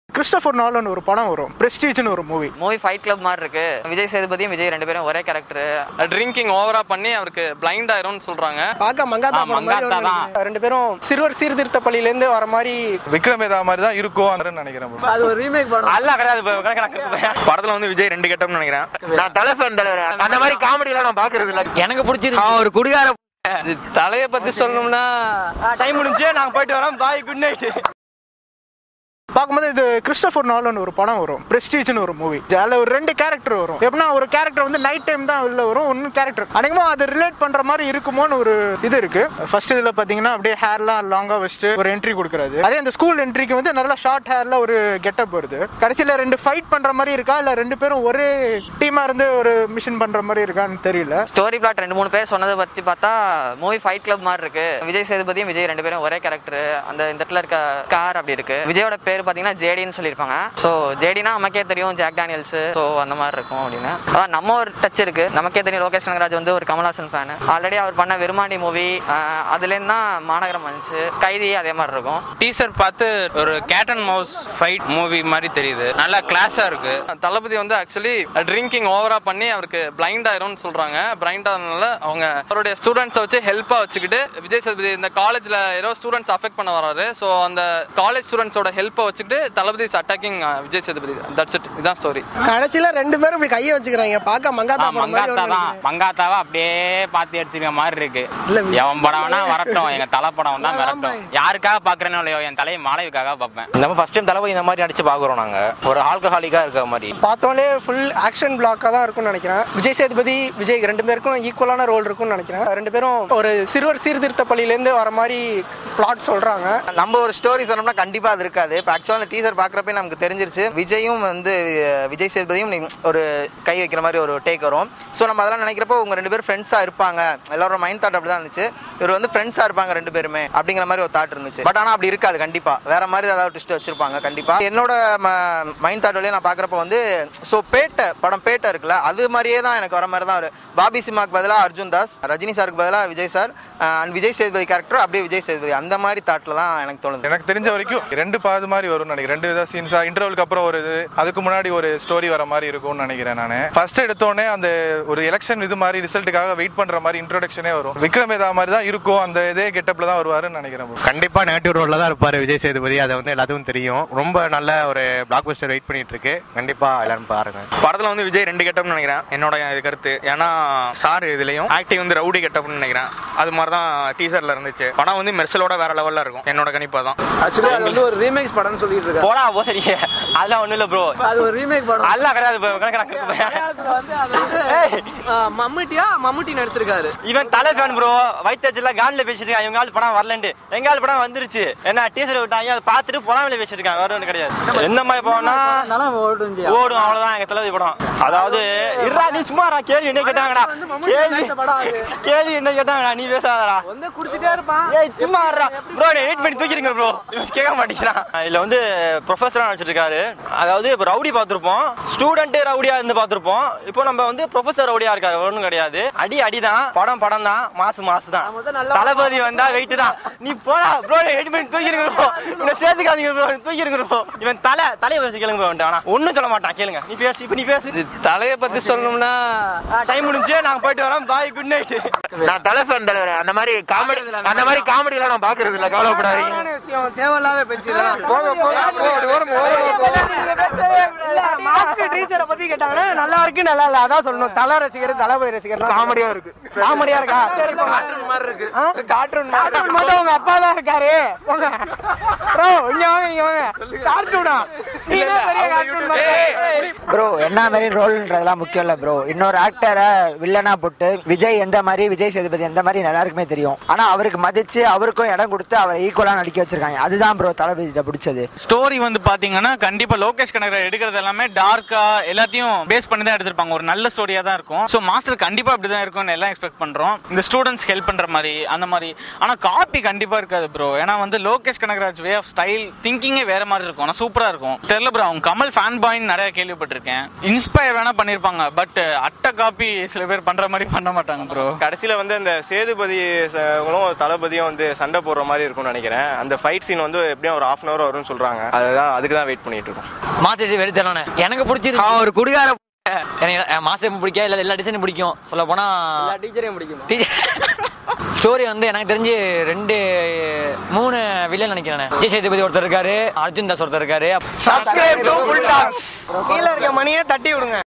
Christopher Nolan ஒரு படம் வரும் பிரஸ்டீஜ்னு ஒரு மூவி மூவி ஃபைட் கிளப் மாதிரி இருக்கு விஜய் சேதுபதியும் விஜய் ரெண்டு பேரும் ஒரே கேரக்டர் ட்ரிங்கிங் ஓவரா பண்ணி அவருக்கு பிளைண்ட் ஆயிரும்னு சொல்றாங்க பார்க்க மங்காத்தா படம் மாதிரி ஒரு நினைக்கிறேன். ரெண்டு பேரும் சிறுவர் சீர்திருத்த பள்ளியில இருந்து வர மாதிரி விக்ரம் ஏதா மாதிரி தான் இருக்கும் நினைக்கிறேன் bro. அது ஒரு ரீமேக் படம் அல்ல கிடையாது படத்துல வந்து விஜய் ரெண்டு கெட்டப்னு நினைக்கிறேன் நான் தலைஃபன் தலைவர் அந்த மாதிரி காமெடி எல்லாம் நான் பாக்குறது இல்ல எனக்கு பிடிச்சிருக்கு ஒரு குடிகார தலைய பத்தி சொல்லணும்னா டைம் முடிஞ்சு நாங்க போயிட்டு வரோம் பாய் குட் நைட் பார்க்கும்போது இது கிறிஸ்டபர் நாலன் ஒரு படம் வரும் பிரஸ்டீஜ்னு ஒரு மூவி அதில் ஒரு ரெண்டு கேரக்டர் வரும் எப்படின்னா ஒரு கேரக்டர் வந்து நைட் டைம் தான் உள்ள வரும் ஒன்று கேரக்டர் அநேகமா அது ரிலேட் பண்ற மாதிரி இருக்குமோன்னு ஒரு இது இருக்கு ஃபர்ஸ்ட் இதுல பாத்தீங்கன்னா அப்படியே ஹேர்லாம் லாங்கா வச்சுட்டு ஒரு என்ட்ரி கொடுக்குறாரு அதே அந்த ஸ்கூல் என்ட்ரிக்கு வந்து நல்லா ஷார்ட் ஹேர்ல ஒரு கெட்டப் வருது கடைசியில ரெண்டு ஃபைட் பண்ற மாதிரி இருக்கா இல்ல ரெண்டு பேரும் ஒரே டீமா இருந்து ஒரு மிஷன் பண்ற மாதிரி இருக்கான்னு தெரியல ஸ்டோரி பிளாட் ரெண்டு மூணு பேர் சொன்னதை பத்தி பார்த்தா மூவி ஃபைட் கிளப் மாதிரி இருக்கு விஜய் சேதுபதியும் விஜய் ரெண்டு பேரும் ஒரே கேரக்டர் அந்த இந்த இடத்துல இருக்க கார் அப்படி இருக்கு விஜயோட பேர் பாத்தீங்கன்னா ஜேடின்னு சொல்லியிருப்பாங்க ஸோ ஜேடினா நமக்கே தெரியும் ஜாக் டேனியல்ஸ் ஸோ அந்த மாதிரி இருக்கும் அப்படின்னு அதான் நம்ம ஒரு டச் இருக்கு நமக்கே தெரியும் லோகேஷ் கனகராஜ் வந்து ஒரு கமல்ஹாசன் ஃபேன் ஆல்ரெடி அவர் பண்ண விருமாண்டி மூவி அதுலேருந்து தான் மாநகரம் வந்துச்சு கைதி அதே மாதிரி இருக்கும் டீசர் பார்த்து ஒரு cat and mouse fight movie மாதிரி தெரியுது நல்லா கிளாஸா இருக்கு தளபதி வந்து ஆக்சுவலி ட்ரிங்கிங் ஓவரா பண்ணி அவருக்கு பிளைண்ட் ஆயிரும்னு சொல்றாங்க பிளைண்ட் ஆனதுனால அவங்க அவருடைய ஸ்டூடெண்ட்ஸை வச்சு ஹெல்ப்பா வச்சுக்கிட்டு விஜய் சேதுபதி இந்த காலேஜ்ல ஏதோ ஸ்டூடெண்ட்ஸ் அஃபெக்ட் பண்ண வராரு ஸோ அந்த காலேஜ் ஸ்டூடெண்ட்ஸோட ஹெல்ப்பை வச்சுக்கிட்டு Thalapathy is attacking Vijay Sethupathi that's it இதான் ஸ்டோரி கடைசியில ரெண்டு பேரும் இப்படி கையை வச்சுக்கிறாங்க பார்க்க மங்காத்தா படம் மாதிரி ஒரு மங்காத்தா தான் நினைக்கிறேன். மங்காத்தாவை அப்படியே பார்த்து எடுத்துக்கிற மாதிரி இருக்கு இல்ல, எவன் படம் வேணா வரட்டும் எங்க தலை படம் தான் வரட்டும் யாருக்காக பாக்குறேனோ இல்லையோ என் தலையை மாளவிக்காக பார்ப்பேன் நம்ம ஃபர்ஸ்ட் டைம் தளபதி இந்த மாதிரி நடிச்சு பாக்குறோம் நாங்க ஒரு ஆல்கஹாலிக்கா இருக்க மாதிரி பார்த்தோன்னே ஃபுல் ஆக்ஷன் பிளாக்காக தான் இருக்கும்னு நினைக்கிறேன் விஜய் சேதுபதி விஜய் ரெண்டு பேருக்கும் ஈக்குவலான ரோல் இருக்கும்னு நினைக்கிறேன் ரெண்டு பேரும் ஒரு சிறுவர் சீர்திருத்த பள்ளியிலேருந்து வர மாதிரி பிளாட் சொல்றாங்க நம்ம ஒரு ஸ்டோரி சொன்னோம்னா கண்டிப்பா அது இருக்காது இப்போ ஆக்சுவலாக அந்த டீசர் பார்க்குறப்ப நமக்கு தெரிஞ்சிருச்சு விஜயும் வந்து அஹ், விஜய் சேதுபதியும் நீ- ஒரு கை வைக்கிற மாதிரி ஒரு டேக் வரும் ஸோ நம்ம அதெல்லாம் நினைக்கிறப்போ உங்க ரெண்டு பேரும் ஃப்ரெண்ட்ஸாக இருப்பாங்க எல்லாரோட மைண்ட் தாட் அப்படி தான் இருந்துச்சு இவர் வந்து ஃப்ரெண்ட்ஸாக இருப்பாங்க ரெண்டு பேருமே அப்படிங்கிற மாதிரி ஒரு தாட் இருந்துச்சு பட் ஆனால் அப்படி இருக்காது கண்டிப்பா வேற மாதிரி ஏதாவது ட்விஸ்ட் வச்சிருப்பாங்க கண்டிப்பா என்னோட மைண்ட் தாட் வழியாக நான் பார்க்குறப்ப வந்து ஸோ பேட்டை படம் பேட்டை இருக்குல்ல அது மாதிரியே தான் எனக்கு வர மாதிரி தான் ஒரு பாபி சிம்மாக்கு பதிலாக அர்ஜுன் தாஸ் ரஜினி சாருக்கு பதிலாக Vijay sir and Vijay Sethupathi character அப்படியே விஜய் சேதுபதி அந்த மாதிரி தாட்டில் தான் எனக்கு தோணுது எனக்கு தெரிஞ்ச வரைக்கும் ரெண்டு பாது மாதிரி வரும்னு நினைக்கிறேன் ரெண்டு வித சீன்ஸா இன்டர்வலுக்கு அப்புறம் ஒரு இது அதுக்கு முன்னாடி ஒரு ஸ்டோரி வர மாதிரி இருக்கும்னு நினைக்கிறேன் நான் ஃபர்ஸ்ட் எடுத்தோடனே அந்த ஒரு எலெக்ஷன் இது மாதிரி ரிசல்ட்டுக்காக வெயிட் பண்ற மாதிரி இன்ட்ரோடக்ஷனே வரும் விக்ரம் ஏதா மாதிரி தான் இருக்கும் அந்த இதே கெட்டப்ல தான் வருவாருன்னு நினைக்கிறேன் bro. கண்டிப்பா நெகட்டிவ் ரோல்ல தான் இருப்பாரு விஜய் சேதுபதி அதை வந்து எல்லாத்துக்கும் தெரியும் ரொம்ப நல்ல ஒரு பிளாக் பஸ்டர் வெயிட் பண்ணிட்டு இருக்கு கண்டிப்பா எல்லாரும் பாருங்க படத்துல வந்து விஜய் ரெண்டு கெட்டப்னு நினைக்கிறேன் என்னோட கருத்து ஏன்னா சார் இதுலயும் ஆக்டிங் வந்து ரவுடி கெட்டப்னு நினைக்கிறேன் அது மாதிரி தான் டீசர்ல இருந்துச்சு படம் வந்து மெர்சலோட வேற லெவல்ல இருக்கும் என்னோட கணிப்பா தான் ஆக்சுவலி அது வந்து ஒரு ரீமேக்ஸ் படம்னு சொல்லிட்டு இருக்காங்க போடா போசடி அதெல்லாம் ஒண்ணும் இல்ல ப்ரோ அது ஒரு ரீமேக் படம் அதெல்லாம் கிடையாது bro. கணக்கு கணக்கு. மம்முட்டியா மம்முட்டி நடிச்சிருக்காரு இவன் தலை ஃபேன் ப்ரோ வயிற்றுல கான்ல பேசிட்டு இவங்க ஆள் படம் வரலன்ட்டு எங்க ஆள் படம் வந்துருச்சு என்ன டீசர் விட்டாங்க அதை பார்த்துட்டு பொறாமல பேசிருக்காங்க வேற ஒன்றும் கிடையாது என்ன மாதிரி போனா ஓடும் அவ்வளவுதான் எங்க தளபதி படம் அதாவது இருடா நீ சும்மா இருடா, கேள்வி என்ன கேட்டாங்கடா கேள்வி கேள்வி என்ன கேட்டாங்கடா நீ பேசாதடா வந்து குடிச்சிட்டே இருப்பான் ஏய் சும்மா ப்ரோ நீ வெயிட் பண்ணி தூக்கிடுங்க ப்ரோ கேட்க மாட்டேங்கிறான் இதுல வந்து ப்ரொஃபஸரா நடிச்சிட்டு இருக்காரு அதாவது இப்போ ரவுடி பார்த்திருப்போம் ஸ்டூடெண்ட் ரவுடியா இருந்து பார்த்திருப்போம் இப்போ நம்ம வந்து ப்ரொஃபஸர் ரவுடியா இருக்காரு ஒன்றும் கிடையாது அடி அடிதான் படம் படம் தான் மாசு மாசு தான் தளபதி வந்தா வெயிட் தான் நீ போடா ப்ரோ நீ வெயிட் பண்ணி தூக்கிடுங்க ப்ரோ இவனை சேர்த்துக்காதீங்க ப்ரோ தூக்கிடுங்க ப்ரோ இவன் தலை தலையை பேசி கேளுங்க ப்ரோ ஆனா ஒன்றும் சொல்ல மாட்டான் கேளுங்க நீ பேசு இப்போ நீ பேசு தலைய பத்தி சொல்லணும்னா டைம் முடிஞ்சு நாங்க போயிட்டு வரோம் பாய் குட் நைட் நான் தலைஃபன் தலைவர் அந்த மாதிரி காமெடி அந்த மாதிரி காமெடி எல்லாம் நான் பாக்குறது இல்ல கவலைப்படாதீங்க விஷயம் தேவையில்லாத பேச்சு இதெல்லாம் மாஸ்டர் டீச்சரை பத்தி கேட்டாங்கன்னா நல்லா இருக்கு நல்லா இல்ல அதான் சொல்லணும் தல ரசிகர் தளபதி ரசிகர் காமெடியா இருக்கு காமெடியா இருக்கா சரி கார்ட்டூன் மாதிரி இருக்கு கார்ட்டூன் கார்ட்டூன் மட்டும் உங்க அப்பா தான் இருக்காரு போங்க ப்ரோ இங்க வாங்க இங்க வாங்க கார்ட்டூனா நீ தான் பெரிய கார்ட்டூன் மாதிரி ப்ரோ என்ன மாதிரி ரோல்ன்றதெல்லாம் முக்கியம் இல்ல ப்ரோ இன்னொரு ஆக்டரை வில்லனா போட்டு விஜய் எந்த மாதிரி விஜய் சேதுபதி எந்த மாதிரி எல்லாருக்குமே தெரியும் ஆனா அவருக்கு மதிச்சு அவருக்கும் இடம் கொடுத்து அவரை ஈக்குவலா நடிக்க வச்சிருக்காங்க அதுதான் ப்ரோ தளபதி பிடிச்சது ஸ்டோரி வந்து பாத்தீங்கன்னா கண்டிப்பா லோகேஷ் கனகராஜ் எடுக்கிறது எல்லாமே டார்க்கா எல்லாத்தையும் பேஸ் பண்ணி தான் எடுத்திருப்பாங்க ஒரு நல்ல ஸ்டோரியா தான் இருக்கும் ஸோ மாஸ்டர் கண்டிப்பா அப்படிதான் இருக்கும்னு எல்லாம் எக்ஸ்பெக்ட் பண்றோம் இந்த ஸ்டூடெண்ட்ஸ் ஹெல்ப் பண்ற மாதிரி அந்த மாதிரி ஆனா காப்பி கண்டிப்பா இருக்காது ப்ரோ ஏன்னா வந்து Lokesh Kanagaraj way of style திங்கிங்கே வேற மாதிரி இருக்கும் ஆனால் சூப்பராக இருக்கும் தெரியல ப்ரோ அவங்க கமல் ஃபேன் பாயின்னு நிறைய கேள்விப்பட்டிருக்கேன் இன்ஸ்பயர் வேணா பண்ணியிருப்பாங்க பட் அட்டை காப்பி சில பேர் பண்ற மாதிரி பண்ண மாட்டாங்க ப்ரோ கடைசியில வந்து அந்த சேதுபதி ச- தளபதியும் வந்து சண்டை போடுற மாதிரி இருக்கும்னு நினைக்கிறேன் அந்த ஃபைட் சீன் வந்து எப்படியும் ஒரு ஹாஃப் அன் அவர் வரும்னு சொல்றாங்க அதுதான் அதுக்கு தான் வெயிட் பண்ணிட்டு இருக்கோம் மாசேஜ் வெறித்தனே எனக்கு பிடிச்சிருக்கு அவன் ஒரு குடிகார எனக்கு மாசம் பிடிக்கும் இல்ல எல்லா டிசைனும் பிடிக்கும் சொல்ல போனா டீச்சரையும் பிடிக்கும் ஸ்டோரி வந்து எனக்கு தெரிஞ்சு ரெண்டு மூணு வில்லன் நினைக்கிறேன் விஜய் சேதுபதி ஒருத்தர் இருக்காரு அர்ஜுன் தாஸ் ஒருத்தர் இருக்காரு சப்ஸ்கிரைப் டு ஃபுல் டாக்ஸ் கீழ இருக்க மணியை தட்டி விடுங்க